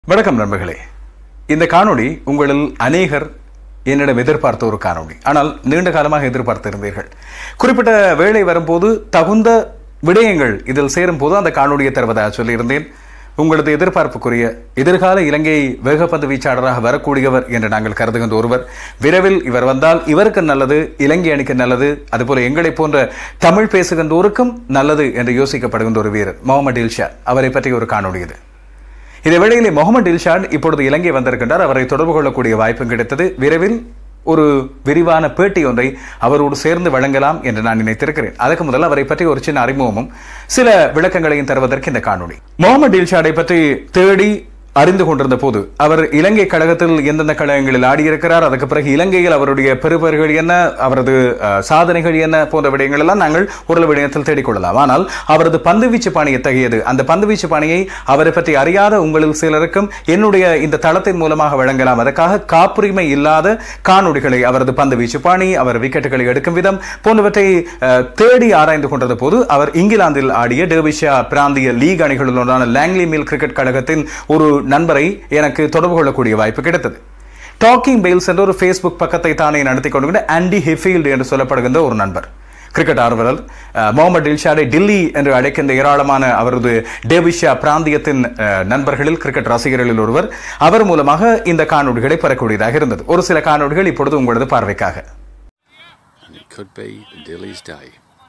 வணக்கம் நண்பர்களே இந்த காணொளி உங்களில் அநேகர் என்னிடம் எதிர்பார்த்த ஒரு காணொளி ஆனால் நீண்ட காலமாக எதிர்பார்த்திருந்தீர்கள் குறிப்பிட்ட வேளை வரும்போது தகுந்த விடயங்கள் இதில் சேரும் போது அந்த காணொளியை தருவதாக சொல்லியிருந்தேன் உங்களது எதிர்பார்ப்புக்குரிய எதிர்கால இலங்கை வேகப்பந்து வீச்சாளராக வரக்கூடியவர் என்று நாங்கள் கருதுகின்ற ஒருவர் விரைவில் இவர் வந்தால் இவருக்கு நல்லது இலங்கை அணிக்கு நல்லது அதுபோல எங்களை போன்ற தமிழ் பேசுகின்றோருக்கும் நல்லது என்று யோசிக்கப்படுகின்ற ஒரு வீரர் முகமது இல்ஷா அவரை பற்றி ஒரு காணொளி இது இதே வேளையிலே முகமது இல்ஷான் இப்பொழுது இலங்கை வந்திருக்கின்றார் அவரை தொடர்பு கொள்ளக்கூடிய வாய்ப்பும் கிடைத்தது விரைவில் ஒரு விரிவான பேட்டி ஒன்றை அவரோடு சேர்ந்து வழங்கலாம் என்று நான் நினைத்திருக்கிறேன் அதுக்கு முதல்ல அவரை பற்றி ஒரு சின்ன அறிமுகமும் சில விளக்கங்களையும் தருவதற்கு இந்த காணொளி முகமது இல்ஷாடை பற்றி தேடி அறிந்து கொண்டிருந்த போது அவர் இலங்கை கழகத்தில் எந்தெந்த கழகங்களில் ஆடியிருக்கிறார் அதுக்கு பிறகு இலங்கையில் அவருடைய பெறுபர்கள் என்ன அவரது அஹ், சாதனைகள் என்ன போன்ற விடயங்கள் எல்லாம் நாங்கள் ஒரு விடயத்தில் தேடிக்கொள்ளலாம் ஆனால் அவரது பந்துவீச்சு பாணி எத்தகையது அந்த பந்துவீச்சு பாணியை அவரை பற்றி அறியாத உங்களில் சிலருக்கும் என்னுடைய இந்த தளத்தின் மூலமாக வழங்கலாம் அதற்காக காப்புரிமை இல்லாத காணொளிகளை அவரது பந்துவீச்சு பாணி அவர் விக்கெட்டுகளை எடுக்கும் விதம் போன்றவற்றை அஹ், தேடி ஆராய்ந்து கொண்டிருந்த போது அவர் இங்கிலாந்தில் ஆடிய டெர்பிஷா பிராந்திய லீக் அணிகளில் ஒன்றான லாங்லி மில் கிரிக்கெட் கழகத்தின் ஒரு நண்பரை எனக்கு தொடர்பு கொள்ளக்கூடிய வாய்ப்பு கிடைத்தது டாக்கிங் பெயில்ஸ் என்ற ஒரு ஃபேஸ்புக் பக்கத்தை தானே நடத்தி கொண்டு ஆண்டி ஹெஃபீல்டு என்று சொல்லப்படுகின்ற ஒரு நண்பர் கிரிக்கெட் ஆர்வலர் அஹ், முகமது இல்ஷாடை டில்லி என்று அழைக்கின்ற ஏராளமான அவரது டேவிஷா பிராந்தியத்தின் அஹ், நண்பர்களில் கிரிக்கெட் ரசிகர்களில் ஒருவர் அவர் மூலமாக இந்த காணொளிகளை பெறக்கூடியதாக இருந்தது ஒரு சில காணொளிகள் இப்பொழுது உங்களது பார்வைக்காக and it could be Dilly's day.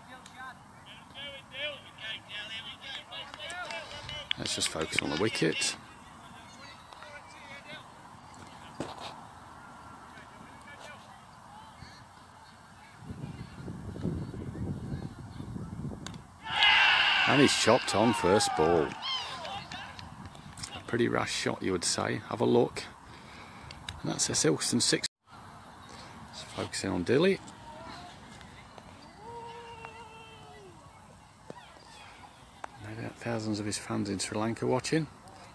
Let's just focus on the wicket. And he's chopped on first ball. A pretty rash shot, you would say. Have a look. And that's a Silkston six. Just focusing on Dilly. No doubt thousands of his fans in Sri Lanka watching.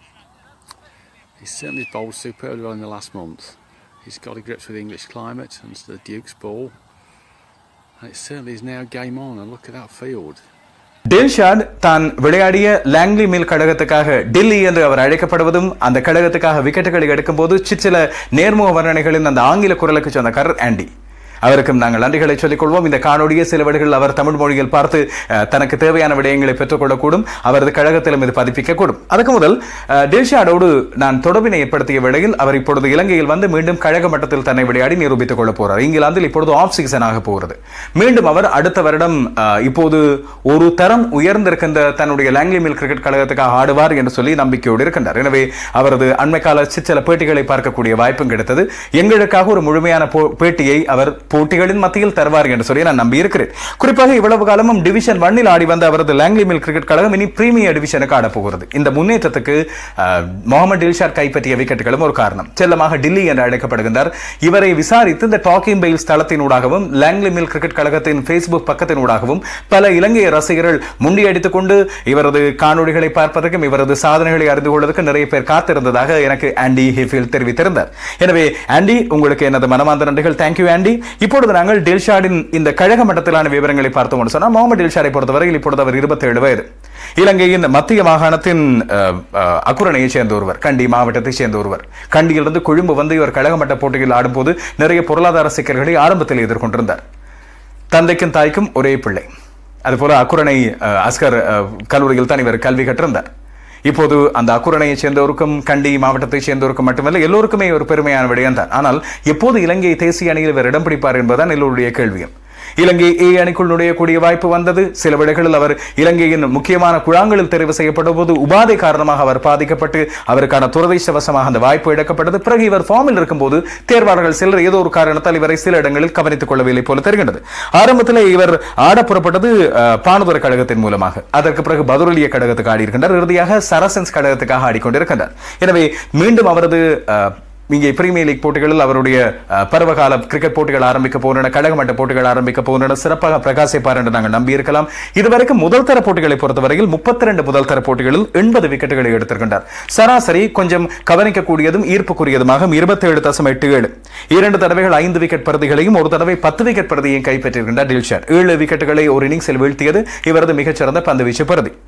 He's certainly bowled superbly well in the last month. He's got a grips with the English climate and the Duke's ball. And it certainly is now game on. And look at that field. டெல்ஷாட் தான் விளையாடிய Langley mill கழகத்துக்காக Delhi என்று அவர் அழைக்கப்படுவதும் அந்த கழகத்துக்காக விக்கெட்டுகளை எடுக்கும்போது சிற்சில நேர்முக வர்ணனைகளின் அந்த ஆங்கில குரலுக்கு சொந்தக்காரர் ஆண்டி அவருக்கும் நாங்கள் நன்றிகளை சொல்லிக் கொள்வோம் இந்த காணொலியை சில வழிகள் அவர் தமிழ் மொழியில் பார்த்து அஹ், தனக்கு தேவையான விடயங்களை பெற்றுக்கொள்ளக்கூடும் அவரது கழகத்திலும் இது பதிப்பிக்கக்கூடும் அதுக்கு முதல் அஹ், டெல்ஷாடோடு நான் தொடர்பினை ஏற்படுத்திய வேளையில் அவர் இப்பொழுது இலங்கையில் வந்து மீண்டும் கழக மட்டத்தில் தன்னை விளையாடி நிரூபித்துக் கொள்ளப் போறார் இங்கிலாந்தில் இப்பொழுது ஆஃப் சீசன் ஆக போகிறது மீண்டும் அவர் அடுத்த வருடம் அஹ், இப்போது ஒரு தரம் உயர்ந்திருக்கின்ற தன்னுடைய லாங்லி மில் கிரிக்கெட் கழகத்துக்காக ஆடுவார் என்று சொல்லி நம்பிக்கையோடு இருக்கின்றார் எனவே அவரது அண்மை கால சிற்சில பேட்டிகளை பார்க்கக்கூடிய வாய்ப்பும் கிடைத்தது எங்களுக்காக ஒரு முழுமையான போ- பேட்டியை அவர் போட்டிகளின் மத்தியில் தருவார் என்று சொல்லி நான் நம்பியிருக்கிறேன் குறிப்பாக இவ்வளவு காலமும் டிவிஷன் ஒன்னில் ஆடி வந்த அவரது லாங்லி மில் கிரிக்கெட் கழகம் இனி பிரீமியர் டிவிஷனுக்கு ஆடப் போகிறது இந்த முன்னேற்றத்துக்கு அஹ், முகமது டில்ஷாட் கைப்பற்றிய விக்கெட்டுகளும் ஒரு காரணம் செல்லமாக டில்லி என்று அழைக்கப்படுகின்றார் இவரை விசாரித்து இந்த டாக்கிங் பெயில்ஸ் தளத்தினூடாகவும் லாங்லி மில் கிரிக்கெட் கழகத்தின் ஃபேஸ்புக் பக்கத்தினூடாகவும் பல இலங்கை ரசிகர்கள் முண்டியடித்துக் கொண்டு இவரது காணொளிகளை பார்ப்பதற்கும் இவரது சாதனைகளை அறிந்து கொள்வதற்கும் நிறைய பேர் காத்திருந்ததாக எனக்கு ஆண்டி ஹேஃபீல்ட் தெரிவித்திருந்தார் எனவே ஆண்டி உங்களுக்கு எனது மனமார்ந்த நன்றிகள் தேங்க்யூ ஆண்டி இப்பொழுது நாங்கள் டில்ஷாடின் இந்த கழக மட்டத்திலான விவரங்களை பார்த்தோம் என்று சொன்னால் முகமது டில்ஷாடை பொறுத்தவரையில் இப்பொழுது அவர் 27 வயது இலங்கையின் மத்திய மாகாணத்தின் அஹ், அஹ், அக்குரணையைச் சேர்ந்த ஒருவர் கண்டி மாவட்டத்தைச் சேர்ந்த ஒருவர் கண்டியிலிருந்து கொழும்பு வந்து இவர் கழகமட்ட போட்டியில் ஆடும்போது நிறைய பொருளாதார சிக்கல்களை ஆரம்பத்தில் எதிர்கொண்டிருந்தார் தந்தைக்கும் தாய்க்கும் ஒரே பிள்ளை அதுபோல அக்குரணை அஹ், அஸ்கர் அஹ், கல்லூரியில் தான் இவர் கல்வி கற்றிருந்தார் இப்போது அந்த அக்குரணையைச் சேர்ந்தவருக்கும் கண்டி மாவட்டத்தைச் சேர்ந்தவருக்கும் மட்டுமல்ல எல்லோருக்குமே ஒரு பெருமையான விடயம் தான் ஆனால் எப்போது இலங்கை தேசிய அணியில் இவர் இடம் பிடிப்பார் என்பதுதான் எல்லோருடைய கேள்வியும் இலங்கை ஏ அணிக்குள் நுழையக்கூடிய வாய்ப்பு வந்தது சில வேளைகளில் அவர் இலங்கையின் முக்கியமான குழாங்களில் தெரிவு செய்யப்பட்ட போது உபாதை காரணமாக அவர் பாதிக்கப்பட்டு அவருக்கான துரதிர்ஷ்டவசமாக அந்த வாய்ப்பு இழக்கப்பட்டது பிறகு இவர் ஃபார்மில் இருக்கும்போது தேர்வாளர்கள் சிலர் ஏதோ ஒரு காரணத்தால் இவரை சில இடங்களில் கவனித்துக் கொள்ளவில்லை போல தெரிகின்றது ஆரம்பத்தில் இவர் ஆட புறப்பட்டது அஹ், பானுதுர கழகத்தின் மூலமாக அதற்கு பிறகு பதுரலிய கழகத்துக்கு ஆடியிருக்கின்றார் இறுதியாக சரசன்ஸ் கழகத்துக்காக ஆடிக்கொண்டிருக்கின்றார் எனவே மீண்டும் அவரது அஹ், இங்கே பிரீமியர் லீக் போட்டிகளில் அவருடைய அஹ், பருவகால கிரிக்கெட் போட்டிகள் ஆரம்பிக்க போகின்றன கழகமட்ட போட்டிகள் ஆரம்பிக்க போகின்றன சிறப்பாக பிரகாசிப்பார் என்று நாங்கள் நம்பியிருக்கலாம் இதுவரைக்கும் முதல் தர போட்டிகளை பொறுத்தவரையில் முப்பத்தி ரெண்டு முதல் தர போட்டிகளில் எண்பது விக்கெட்டுகளை எடுத்திருக்கின்றார் சராசரி கொஞ்சம் கவனிக்கக்கூடியதும் ஈர்ப்புக்குரியதுமாக இருபத்தி ஏழு தசம் எட்டு ஏழு இரண்டு தடவைகள் ஐந்து விக்கெட் பிரதிகளையும் ஒரு தடவை பத்து விக்கெட் பிரதியையும் கைப்பற்றியிருக்கின்றார் டில்ஷாட் ஏழு விக்கெட்டுகளை ஒரு இன்னிங்ஸில் வீழ்த்தியது இவரது மிகச்சிறந்த பந்து வீச்சு பிரதி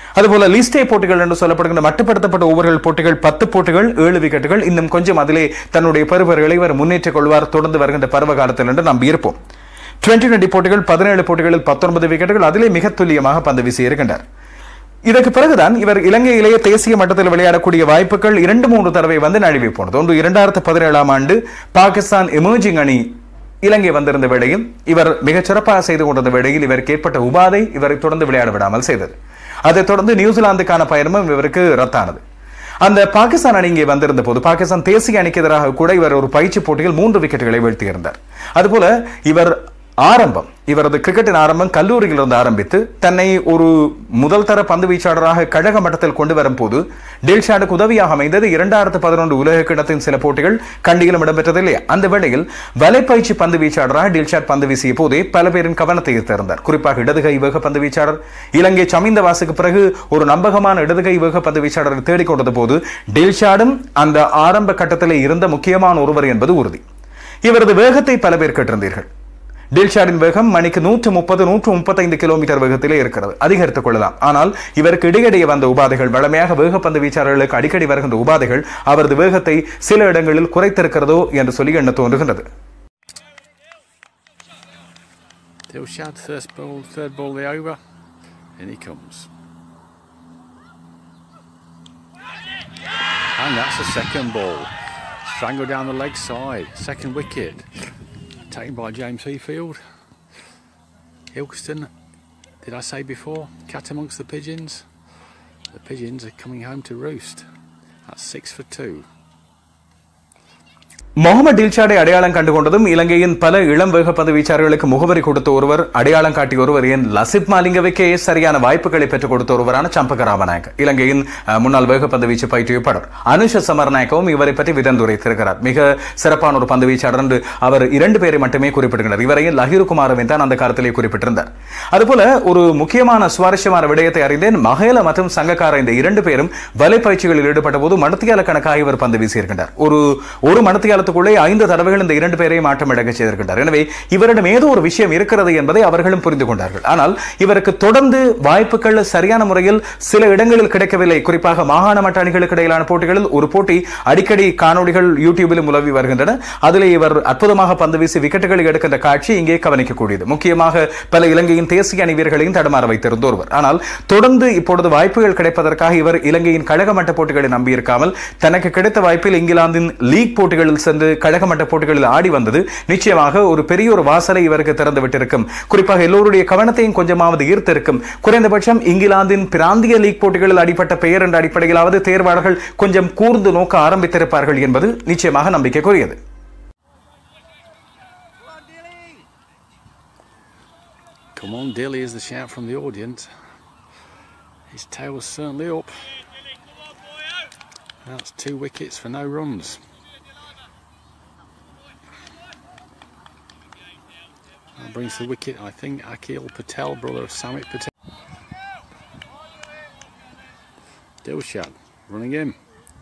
அதுபோல லிஸ்டே போட்டிகள் என்று சொல்லப்படுகின்ற மட்டுப்படுத்தப்பட்ட ஓவர்கள் போட்டிகள் பத்து போட்டிகள் ஏழு விக்கெட்டுகள் இன்னும் கொஞ்சம் அதிலே தன்னுடைய பெறுபர்களை இவர் முன்னேற்றிக் கொள்வார் தொடர்ந்து வருகின்ற பருவ காலத்தில் என்று நம்பியிருப்போம் டுவெண்டி டுவெண்டி போட்டிகள் பதினேழு போட்டிகளில் பத்தொன்பது விக்கெட்டுகள் அதிலே மிக துல்லியமாக பந்து வீசி இருக்கின்றார் இதற்கு பிறகுதான் இவர் இலங்கையிலேயே தேசிய மட்டத்தில் விளையாடக்கூடிய வாய்ப்புகள் இரண்டு மூன்று தடவை வந்து நழுவி போனது ஒன்று இரண்டாயிரத்து பதினேழாம் ஆண்டு பாகிஸ்தான் எமர்ஜிங் அணி இலங்கை வந்திருந்த வேளையில் இவர் மிகச் சிறப்பாக செய்து கொண்டிருந்த வேளையில் இவருக்கு ஏற்பட்ட உபாதை இவரை தொடர்ந்து விளையாட விடாமல் செய்தது அதைத் தொடர்ந்து நியூசிலாந்துக்கான பயணமும் இவருக்கு ரத்தானது அந்த பாகிஸ்தான் அணி இங்கே வந்திருந்த போது பாகிஸ்தான் தேசிய அணிக்கு எதிராக கூட இவர் ஒரு பயிற்சி போட்டியில் மூன்று விக்கெட்டுகளை வீழ்த்தியிருந்தார் அதுபோல இவர் ஆரம்பம் இவரது கிரிக்கெட்டின் ஆரம்பம் கல்லூரியிலிருந்து ஆரம்பித்து தன்னை ஒரு முதல் தர பந்து வீச்சாளராக கழக மட்டத்தில் கொண்டு வரும் போது டெல்ஷாடுக்கு உதவியாக அமைந்தது இரண்டாயிரத்து பதினொன்று உலக கிண்ணத்தின் சில போட்டிகள் கண்டியிலும் இடம்பெற்றது இல்லையா அந்த வேளையில் வலைப்பயிற்சி பந்து வீச்சாளராக டில்ஷாட் பந்து வீசிய போதே பல பேரின் கவனத்தை ஈர்த்திருந்தார் குறிப்பாக இடதுகை வேக பந்து வீச்சாளர் இலங்கை சமிந்தவாசுக்கு பிறகு ஒரு நம்பகமான இடதுகை வேக பந்து வீச்சாளரை தேடிக்கொண்டது போது டில்ஷாடும் அந்த ஆரம்ப கட்டத்திலே இருந்த முக்கியமான ஒருவர் என்பது உறுதி இவரது வேகத்தை பல பேர் கேட்டிருந்தீர்கள் டில்ஷாடின் வேகம் மணிக்கு நூற்று முப்பது நூற்று முப்பத்தைந்து கிலோமீட்டர் வேகத்திலே இருக்கிறது அதிகரித்துக் கொள்ளலாம் ஆனால் இவருக்கு இடையிடையே வந்த உபாதைகள் வளமையாக வேகப்பந்து வீச்சாளர்களுக்கு அடிக்கடி வருகின்ற உபாதைகள் அவரது வேகத்தை சில இடங்களில் குறைத்திருக்கிறதோ என்று சொல்லி எண்ண தோன்றுகின்றது Dilshad, first ball, third ball of the over. In he comes. And that's a second ball. Strangled down the leg side. Second wicket. Taken by James Heafield. Ilkeston, did I say before? Cat amongst the pigeons. The pigeons are coming home to roost. That's six for two. Mohammed டில்ஷாடை அடையாளம் கண்டுகொண்டதும் இலங்கையின் பல இளம் வேகப்பந்து வீச்சாளர்களுக்கு முகவரி கொடுத்த ஒருவர் அடையாளம் காட்டிய ஒருவர் ஏன் லசித் மாலிங்கவுக்கே சரியான வாய்ப்புகளை பெற்றுக் கொடுத்த ஒருவரான சம்பக ராமநாயக் இலங்கையின் அஹ், முன்னாள் வேகப்பந்து வீச்சு பயிற்றுவிப்பாளர் அனுஷ சமர்நாயக்கவும் இவரை பற்றி விதந்துரைத்திருக்கிறார் மிக சிறப்பான ஒரு பந்து வீச்சாளர் என்று அவர் இரண்டு பேரை மட்டுமே குறிப்பிடுகிறார் இவரையும் லஹீரு குமாரவின் தான் அந்த காலத்திலே குறிப்பிட்டிருந்தார் அதுபோல ஒரு முக்கியமான சுவாரஸ்யமான விடயத்தை அறிந்தேன் மகேல மற்றும் சங்கக்கார இந்த இரண்டு பேரும் வலை பயிற்சிகளில் ஈடுபட்ட போது மணத்தியால கணக்காக இவர் பந்து வீசியிருக்கின்றார் ஒரு ஒரு மணத்தியாலத்துக்குள்ளே ஐந்து தடவைகள் இந்த இரண்டு பேரையும் ஆட்டம் இழக்க செய்திருக்கின்றார் எனவே இவரிடம் ஏதோ ஒரு விஷயம் இருக்கிறது என்பதை அவர்களும் புரிந்து கொண்டார்கள் ஆனால் இவருக்கு தொடர்ந்து வாய்ப்புகள் சரியான முறையில் சில இடங்களில் கிடைக்கவில்லை குறிப்பாக மாகாண மட்ட அணிகளுக்கு இடையிலான போட்டிகளில் ஒரு போட்டி அடிக்கடி காணொளிகள் யூடியூபிலும் உலவி வருகின்றன அதில் இவர் அற்புதமாக பந்து வீசி விக்கெட்டுகளை எடுக்கின்ற காட்சி இங்கே கவனிக்கக்கூடியது முக்கியமாக பல இலங்கையின் தேசிய அணி வீரர்களையும் தடுமாற வைத்திருந்த ஒருவர் ஆனால் தொடர்ந்து இப்பொழுது வாய்ப்புகள் கிடைப்பதற்காக இவர் இலங்கையின் கழக மட்ட போட்டிகளை நம்பியிருக்காமல் தனக்கு கிடைத்த வாய்ப்பில் இங்கிலாந்தின் லீக் போட்டிகளில் சென்று கழக மட்ட போட்டிகளில் ஆடி வந்தது நிச்சயமாக ஒரு பெரிய ஒரு வாசலை இவருக்கு திறந்து விட்டிருக்கும் குறிப்பாக எல்லோருடைய கவனத்தையும் கொஞ்சமாவது ஈர்த்திருக்கும் குறைந்தபட்சம் இங்கிலாந்தின் பிராந்திய லீக் போட்டிகளில் அடிப்பட்ட பெயர் என்ற அடிப்படையிலாவது தேர்வாளர்கள் கொஞ்சம் கூர்ந்து நோக்க ஆரம்பித்திருப்பார்கள் என்பது நிச்சயமாக நம்பிக்கைக்குரியது Come on, Dilly is the shout from the audience. His tail was certainly up. That's two wickets for no runs. That brings the wicket, I think, Akil Patel, brother of Samit Patel. Dilshad running in.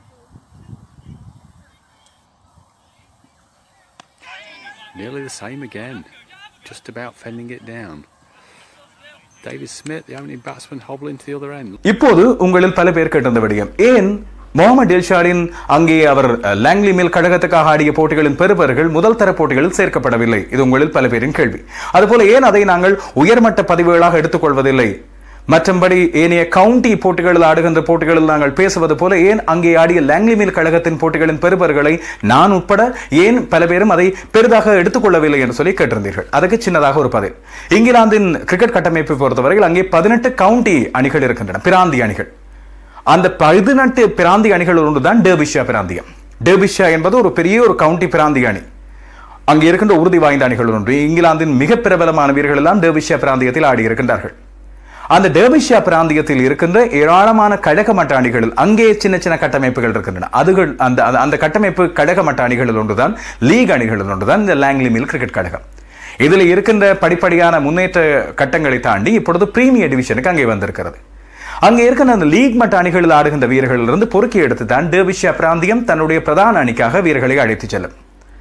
Nearly the same again, just about fending it down. David Smith, the opening batsman, hobbling to the other end. இப்போது உங்களில் பல பேர் கேட்டிருந்த விடயம் ஏன் முகமது டில்ஷாடின் அங்கே அவர் அஹ், Langley mill கழகத்துக்காக ஆடிய போட்டிகளின் பெறுபர்கள் முதல் தர போட்டிகளில் சேர்க்கப்படவில்லை இது உங்களில் பல பேரின் கேள்வி அதுபோல ஏன் அதை நாங்கள் உயர்மட்ட பதிவுகளாக எடுத்துக்கொள்வதில்லை மற்றபடி ஏனைய கவுண்டி போட்டிகளில் ஆடுகின்ற போட்டிகளில் நாங்கள் பேசுவது போல ஏன் அங்கே ஆடிய லாங்லி மில் கழகத்தின் போட்டிகளின் பெறுபர்களை நான் உட்பட ஏன் பல பேரும் அதை பெரிதாக எடுத்துக்கொள்ளவில்லை என்று சொல்லி கேட்டிருந்தீர்கள் அதுக்கு சின்னதாக ஒரு பதில் இங்கிலாந்தின் கிரிக்கெட் கட்டமைப்பை பொறுத்தவரையில் அங்கே பதினெட்டு கவுண்டி அணிகள் இருக்கின்றன பிராந்திய அணிகள் அந்த பதினெட்டு பிராந்திய அணிகள் ஒன்றுதான் டேபிஷா பிராந்தியம் டேபிஷா என்பது ஒரு பெரிய ஒரு கவுண்டி பிராந்திய அணி அங்கே இருக்கின்ற உறுதி வாய்ந்த அணிகள் ஒன்று இங்கிலாந்தின் மிக பிரபலமான வீரர்கள் எல்லாம் டேபிஷா பிராந்தியத்தில் ஆடி இருக்கின்றார்கள் அந்த டேபிஷா பிராந்தியத்தில் இருக்கின்ற ஏராளமான கழக மட்ட அணிகளில் அங்கே சின்ன சின்ன கட்டமைப்புகள் இருக்கின்றன அதுகள் அந்த அந்த- அந்த கட்டமைப்பு கழக மட்ட அணிகளில் ஒன்றுதான் லீக் அணிகளில் ஒன்றுதான் இந்த லாங்லி மில் கிரிக்கெட் கழகம் இதில் இருக்கின்ற படிப்படியான முன்னேற்ற கட்டங்களை தாண்டி இப்பொழுது பிரீமியர் டிவிஷனுக்கு அங்கே வந்திருக்கிறது அங்கே இருக்கின்ற அந்த லீக் மட்ட அணிகளில் ஆடுகின்ற வீரர்களிலிருந்து பொறுக்கி எடுத்து தான் டேபிஷா பிராந்தியம் தன்னுடைய பிரதான அணிக்காக வீரர்களை அழைத்துச் செல்லும்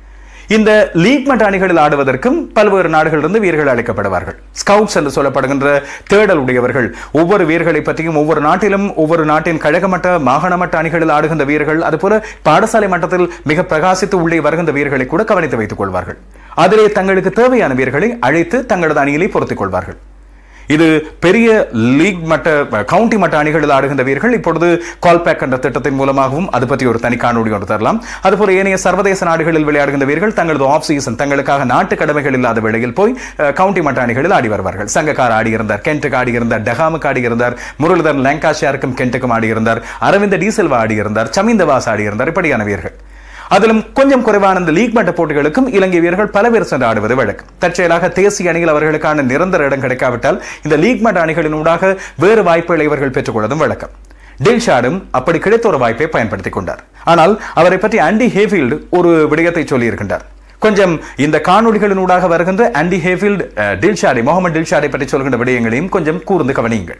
இந்த லீக் மட்ட அணிகளில் ஆடுவதற்கும் பல்வேறு நாடுகளிலிருந்து வீரர்கள் அழைக்கப்படுவார்கள் ஸ்கவுட்ஸ் என்று சொல்லப்படுகின்ற தேடல் உடையவர்கள் ஒவ்வொரு வீரர்களை பற்றியும் ஒவ்வொரு நாட்டிலும் ஒவ்வொரு நாட்டின் கழக மட்ட மாகாண மட்ட அணிகளில் ஆடுகின்ற வீரர்கள் அதுபோல பாடசாலை மட்டத்தில் மிக பிரகாசித்து உள்ளே வருகின்ற வீரர்களை கூட கவனித்து வைத்துக் கொள்வார்கள் அதிலே தங்களுக்கு தேவையான வீரர்களை அழைத்து தங்களது அணியிலே பொருத்திக் கொள்வார்கள் இது பெரிய லீக் மட்ட கவுண்டி மட்ட அணிகளில் ஆடுகின்ற வீரர்கள் இப்பொழுது கால்பேக் என்ற திட்டத்தின் மூலமாகவும் அது பற்றி ஒரு தனி காணொலி ஒன்று தரலாம் அதுபோல ஏனைய சர்வதேச நாடுகளில் விளையாடுகின்ற வீரர்கள் தங்களது ஆஃப் சீசன் தங்களுக்காக நாட்டு கடமைகள் இல்லாத வேளையில் போய் அஹ், கவுண்டி மட்ட அணிகளில் ஆடி வருவார்கள் சங்கக்கார் ஆடியிருந்தார் கென்ட்டுக்கு ஆடியிருந்தார் டெகாமுக்கு ஆடியிருந்தார் முரளிதர் லங்காஷியாருக்கும் கென்ட்டுக்கும் ஆடியிருந்தார் அரவிந்த டீசெல்வா ஆடியிருந்தார் சமிந்தவாஸ் ஆடியிருந்தார் இப்படியான வீரர்கள் அதிலும் கொஞ்சம் குறைவான இந்த லீக் மட்ட போட்டிகளுக்கும் இலங்கை வீரர்கள் பல பேர் சென்று ஆடுவது வழக்கம் தற்செயலாக தேசிய அணியில் அவர்களுக்கான நிரந்தர இடம் கிடைக்காவிட்டால் இந்த லீக் மட்ட அணிகளின் ஊடாக வேறு வாய்ப்புகளை இவர்கள் பெற்றுக்கொள்வதும் வழக்கம் டில்ஷாடும் அப்படி கிடைத்த ஒரு வாய்ப்பை பயன்படுத்திக் கொண்டார் ஆனால் அவரை பற்றி ஆண்டி ஹேஃபீல்டு ஒரு விடயத்தை சொல்லியிருக்கின்றார் கொஞ்சம் இந்த காணொளிகளின் ஊடாக வருகின்ற ஆண்டி ஹேஃபீல்டு அஹ், டில்ஷாடை முகமது டில்ஷாடை பற்றி சொல்கின்ற விடயங்களையும் கொஞ்சம் கூர்ந்து கவனியுங்கள்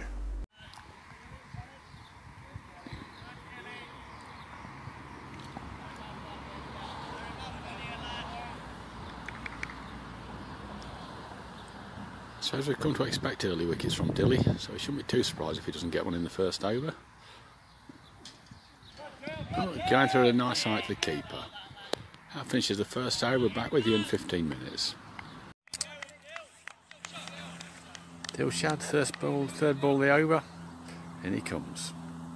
So as we've come to expect early wickets from Dilly, so we shouldn't be too surprised if he doesn't get one in the first over. Oh, going through a nice height to the keeper. That finishes the first over, back with you in 15 minutes. Dilshad, first ball, third ball of the over, in he comes.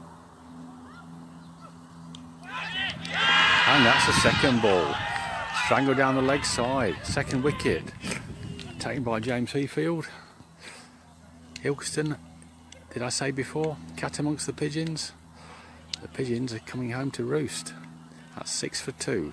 And that's the second ball. Strangled down the leg side, second wicket taken by James Heafield. Ilkeston, did I say before? Cat amongst the pigeons. The pigeons are coming home to roost. That's six for two.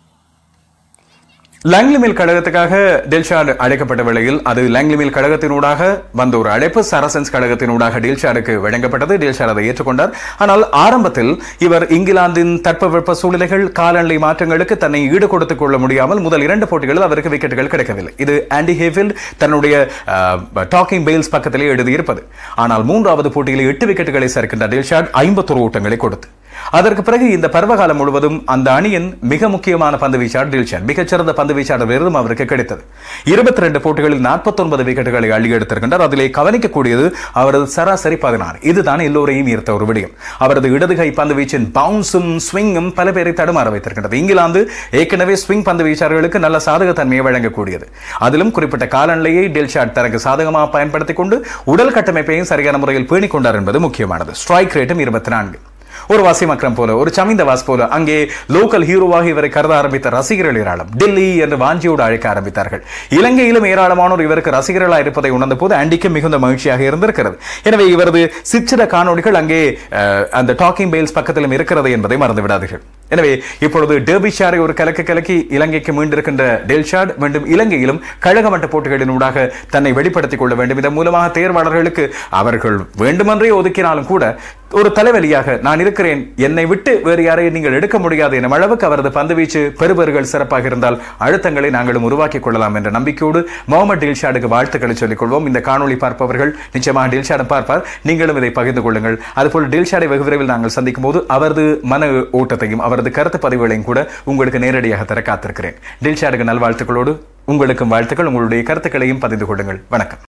Langley mill கழகத்துக்காக டில்ஷாட் அழைக்கப்பட்ட வேளையில் அது Langley mill கழகத்தினூடாக வந்த ஒரு அழைப்பு சரசன்ஸ் கழகத்தினூடாக டில்ஷாடுக்கு வழங்கப்பட்டது டில்ஷாட் அதை ஏற்றுக்கொண்டார் ஆனால் ஆரம்பத்தில் இவர் இங்கிலாந்தின் தட்பவெப்ப சூழ்நிலைகள் காலநிலை மாற்றங்களுக்கு தன்னை ஈடு கொடுத்துக் கொள்ள முடியாமல் முதல் இரண்டு போட்டிகளில் அவருக்கு விக்கெட்டுகள் கிடைக்கவில்லை இது ஆண்டி ஹேஃபீல்ட் தன்னுடைய டாக்கிங் பெயில்ஸ் பக்கத்திலே எழுதியிருப்பது ஆனால் மூன்றாவது போட்டியில் எட்டு விக்கெட்டுகளை சேர்க்கின்ற டில்ஷாட் ஐம்பத்தொரு ஓட்டங்களை கொடுத்து அதற்கு பிறகு இந்த பருவகாலம் முழுவதும் அந்த அணியின் மிக முக்கியமான பந்து வீச்சாளர் டில்ஷன் மிகச்சிறந்த பந்து வீச்சாளர் விருதும் அவருக்கு கிடைத்தது இருபத்தி ரெண்டு போட்டிகளில் நாற்பத்தொன்பது விக்கெட்டுகளை அள்ளி எடுத்திருக்கின்றார் அதிலே கவனிக்கக்கூடியது அவரது சராசரி பதினாறு இதுதான் எல்லோரையும் ஈர்த்த ஒரு விடயம் அவரது இடதுகை பந்து வீச்சின் பவுன்ஸும் ஸ்விங்கும் பல பேரை தடுமாற வைத்திருக்கின்றது இங்கிலாந்து ஏற்கனவே ஸ்விங் பந்து வீச்சாளர்களுக்கு நல்ல சாதகத்தன்மையை வழங்கக்கூடியது அதிலும் குறிப்பிட்ட காலநிலையை டெல்ஷாட் தனக்கு சாதகமாக பயன்படுத்திக் கொண்டு உடல் கட்டமைப்பையும் சரியான முறையில் பேணிக் கொண்டார் என்பது முக்கியமானது ஸ்ட்ரைக் ரேட்டும் இருபத்தி நான்கு ஒரு வசீம் அக்ரம் போல ஒரு சமிந்தவாஸ் போல அங்கே லோக்கல் ஹீரோவாக இவரை கருத ஆரம்பித்த ரசிகர்கள் ஏராளம் டெல்லி என்று வாஞ்சியோடு அழைக்க ஆரம்பித்தார்கள் இலங்கையிலும் ஏராளமானோர் இவருக்கு ரசிகர்களாக இருப்பதை உணர்ந்த போது ஆண்டிக்கு மிகுந்த மகிழ்ச்சியாக இருந்திருக்கிறது எனவே இவரது சிற்சில காணொளிகள் அங்கே அஹ், அந்த டாக்கிங் பெயில்ஸ் பக்கத்திலும் இருக்கிறது என்பதை மறந்து விடாதீர்கள் எனவே இப்பொழுது டெர்பிஷாரை ஒரு கலக்கு கலக்கி இலங்கைக்கு மீண்டிருக்கின்ற டெல்ஷாட் மீண்டும் இலங்கையிலும் கழக மட்ட போட்டிகளின் ஊடாக தன்னை வெளிப்படுத்திக் கொள்ள வேண்டும் இதன் மூலமாக தேர்வாளர்களுக்கு அவர்கள் வேண்டுமென்றே ஒதுக்கினாலும் கூட ஒரு தலைவலியாக நான் இருக்கிறேன் என்னை விட்டு வேறு யாரையும் நீங்கள் எடுக்க முடியாது எனும் அளவுக்கு அவரது பந்துவீச்சு பெறுபர்கள் சிறப்பாக இருந்தால் அழுத்தங்களை நாங்களும் உருவாக்கிக் கொள்ளலாம் என்ற நம்பிக்கையோடு முகமது டில்ஷாடுக்கு வாழ்த்துக்களை சொல்லிக் கொள்வோம் இந்த காணொளி பார்ப்பவர்கள் நிச்சயமாக டில்ஷாடை பார்ப்பார் நீங்களும் இதை பகிர்ந்து கொள்ளுங்கள் அதுபோல் டில்ஷாடை வெகு விரைவில் நாங்கள் சந்திக்கும் போது அவரது மன ஓட்டத்தையும் அவரது கருத்து பதிவுகளையும் கூட உங்களுக்கு நேரடியாக தர காத்திருக்கிறேன் டில்ஷாடுக்கு நல்வாழ்த்துக்களோடு உங்களுக்கும் வாழ்த்துக்கள் உங்களுடைய கருத்துக்களையும் பதிந்து கொள்ளுங்கள் வணக்கம்